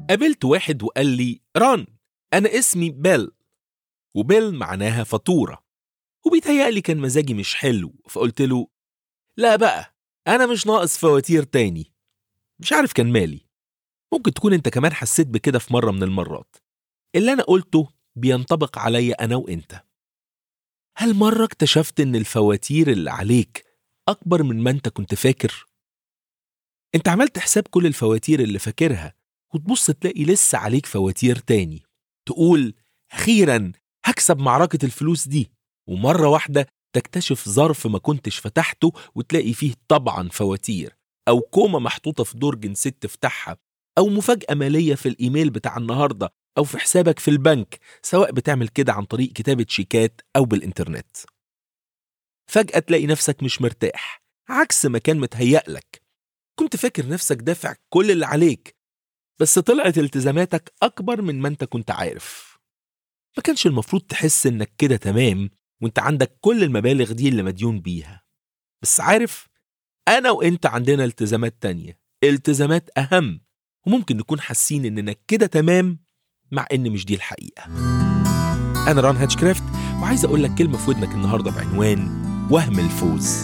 قابلت واحد وقال لي ران أنا اسمي بيل وبيل معناها فاتورة وبيتهيألي كان مزاجي مش حلو فقلت له لا بقى أنا مش ناقص فواتير تاني مش عارف كان مالي ممكن تكون انت كمان حسيت بكده في مرة من المرات اللي أنا قلته بينطبق عليا أنا وإنت هل مرة اكتشفت إن الفواتير اللي عليك أكبر من ما أنت كنت فاكر؟ أنت عملت حساب كل الفواتير اللي فاكرها وتبص تلاقي لسه عليك فواتير تاني تقول أخيرا هكسب معركة الفلوس دي ومرة واحدة تكتشف ظرف ما كنتش فتحته وتلاقي فيه طبعا فواتير أو كومة محطوطة في درج نسيت تفتحها أو مفاجأة مالية في الإيميل بتاع النهاردة أو في حسابك في البنك سواء بتعمل كده عن طريق كتابة شيكات أو بالإنترنت فجأة تلاقي نفسك مش مرتاح عكس ما كان متهيأ لك كنت فاكر نفسك دافع كل اللي عليك بس طلعت التزاماتك أكبر من ما أنت كنت عارف ما كانش المفروض تحس إنك كده تمام وأنت عندك كل المبالغ دي اللي مديون بيها بس عارف أنا وأنت عندنا التزامات تانية التزامات أهم وممكن نكون حاسين إننا كده تمام مع إن مش دي الحقيقة أنا ران هاتشكرافت وعايز أقول لك كلمة في ودنك النهاردة بعنوان وهم الفوز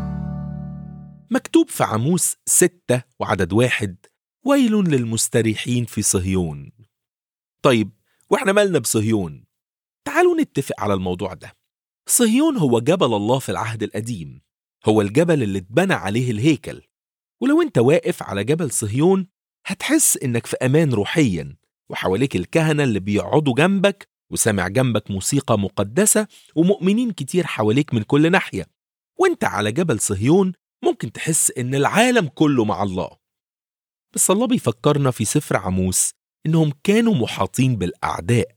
مكتوب في عاموس ستة وعدد واحد ويل للمستريحين في صهيون طيب واحنا مالنا بصهيون تعالوا نتفق على الموضوع ده صهيون هو جبل الله في العهد القديم هو الجبل اللي اتبنى عليه الهيكل ولو انت واقف على جبل صهيون هتحس انك في امان روحيا وحواليك الكهنة اللي بيقعدوا جنبك وسامع جنبك موسيقى مقدسة ومؤمنين كتير حواليك من كل ناحية وانت على جبل صهيون ممكن تحس ان العالم كله مع الله بس الله بيفكرنا في سفر عموس انهم كانوا محاطين بالاعداء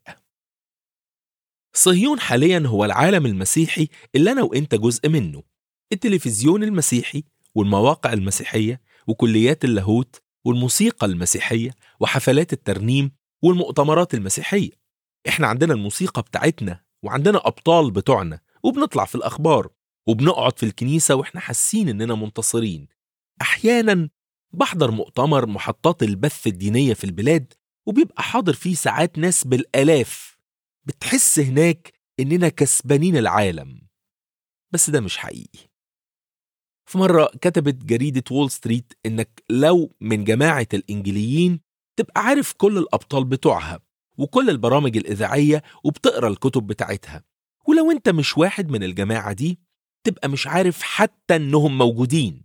صهيون حاليا هو العالم المسيحي اللي انا وانت جزء منه التلفزيون المسيحي والمواقع المسيحيه وكليات اللاهوت والموسيقى المسيحيه وحفلات الترنيم والمؤتمرات المسيحيه احنا عندنا الموسيقى بتاعتنا وعندنا ابطال بتوعنا وبنطلع في الاخبار وبنقعد في الكنيسه واحنا حاسين اننا منتصرين احيانا بحضر مؤتمر محطات البث الدينيه في البلاد وبيبقى حاضر فيه ساعات ناس بالالاف بتحس هناك اننا كسبانين العالم بس ده مش حقيقي في مرة كتبت جريدة وول ستريت إنك لو من جماعة الإنجليين تبقى عارف كل الأبطال بتوعها وكل البرامج الإذاعية وبتقرأ الكتب بتاعتها ولو أنت مش واحد من الجماعة دي تبقى مش عارف حتى إنهم موجودين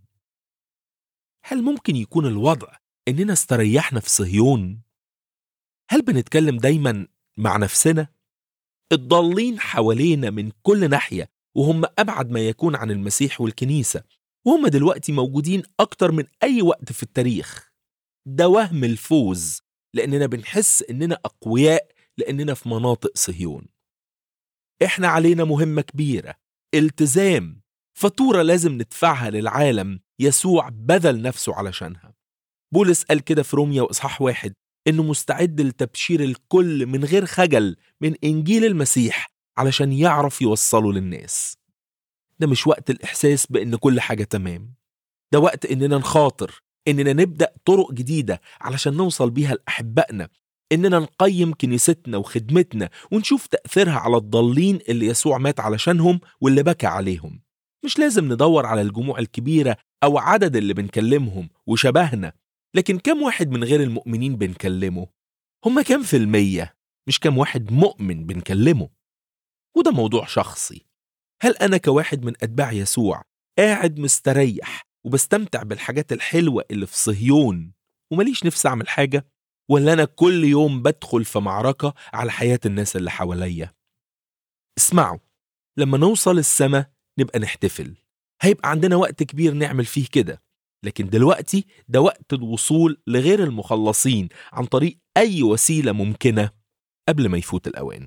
هل ممكن يكون الوضع إننا استريحنا في صهيون؟ هل بنتكلم دايما مع نفسنا؟ الضالين حوالينا من كل ناحية وهم أبعد ما يكون عن المسيح والكنيسة وهم دلوقتي موجودين أكتر من أي وقت في التاريخ ده وهم الفوز لأننا بنحس إننا أقوياء لأننا في مناطق صهيون إحنا علينا مهمة كبيرة التزام فاتورة لازم ندفعها للعالم يسوع بذل نفسه علشانها بولس قال كده في روميا وإصحاح واحد إنه مستعد لتبشير الكل من غير خجل من إنجيل المسيح علشان يعرف يوصله للناس ده مش وقت الإحساس بإن كل حاجة تمام ده وقت إننا نخاطر إننا نبدأ طرق جديدة علشان نوصل بيها لأحبائنا إننا نقيم كنيستنا وخدمتنا ونشوف تأثيرها على الضالين اللي يسوع مات علشانهم واللي بكى عليهم مش لازم ندور على الجموع الكبيرة أو عدد اللي بنكلمهم وشبهنا لكن كم واحد من غير المؤمنين بنكلمه هما كم في المية مش كم واحد مؤمن بنكلمه وده موضوع شخصي هل أنا كواحد من أتباع يسوع قاعد مستريح وبستمتع بالحاجات الحلوة اللي في صهيون ومليش نفس أعمل حاجة ولا أنا كل يوم بدخل في معركة على حياة الناس اللي حواليا اسمعوا لما نوصل السما نبقى نحتفل هيبقى عندنا وقت كبير نعمل فيه كده لكن دلوقتي ده وقت الوصول لغير المخلصين عن طريق أي وسيلة ممكنة قبل ما يفوت الأوان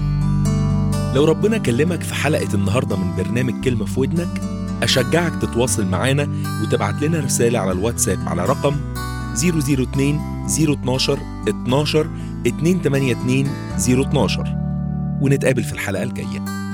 لو ربنا كلمك في حلقة النهاردة من برنامج كلمة في ودنك أشجعك تتواصل معانا وتبعت لنا رسالة على الواتساب على رقم 002 012 12 282 012 ونتقابل في الحلقة الجاية